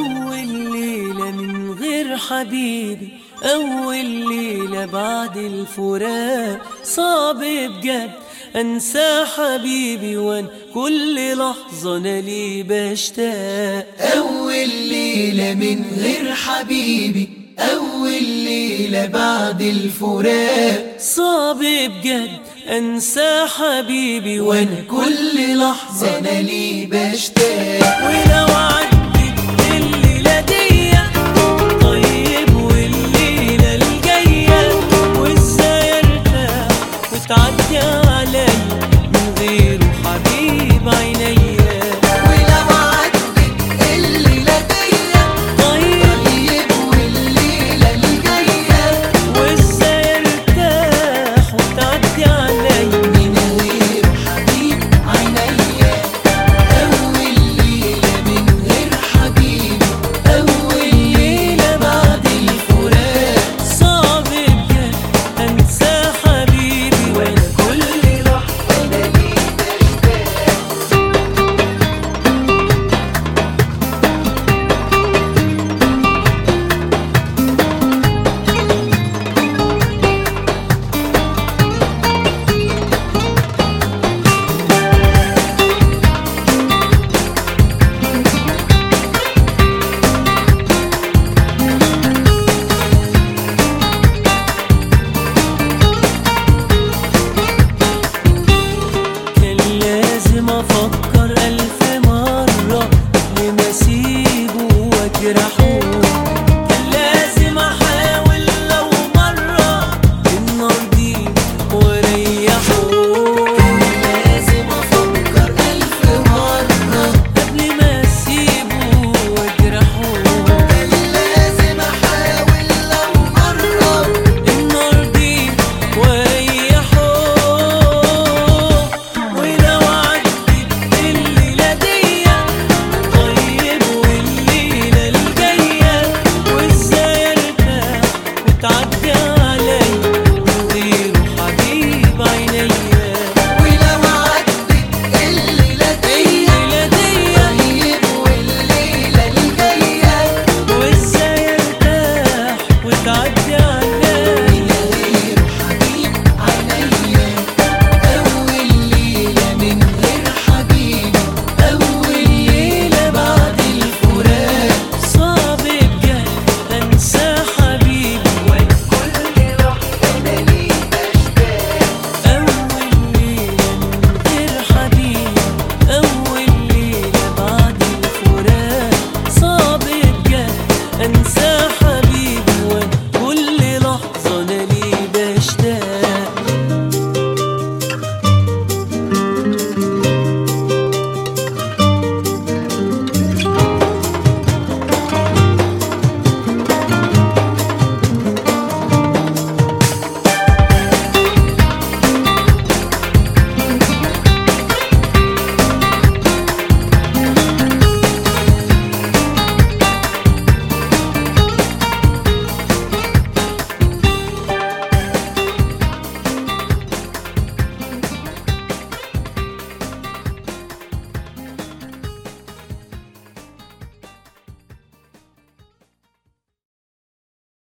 أول ليلة من غير حبيبي أول ليلة بعد الفراق صعب بجد أنسى حبيبي وأنا كل لحظة أنا ليه بشتاق أول ليلة من غير حبيبي أول ليلة بعد الفراق صعب بجد أنسى حبيبي وأنا كل لحظة أنا ليه بشتاق ولو عدت الليلة دي طيب والليلة الجاية وازاي ارتاح وتعدي عليا من غير حبيب عينيا ولو عدت الليلة دي طيب طيب والليلة الجاية وازاي ارتاح وتعدي عليا من غير حبيب عينيا أول ليلة من غير حبيب أول ليلة بعد الفراق صعب بجد انسى حبيبي وانا كل لحظة أنا ليه بشتاق كان لازم افكر الف مرة قبل ما اسيبه واجرح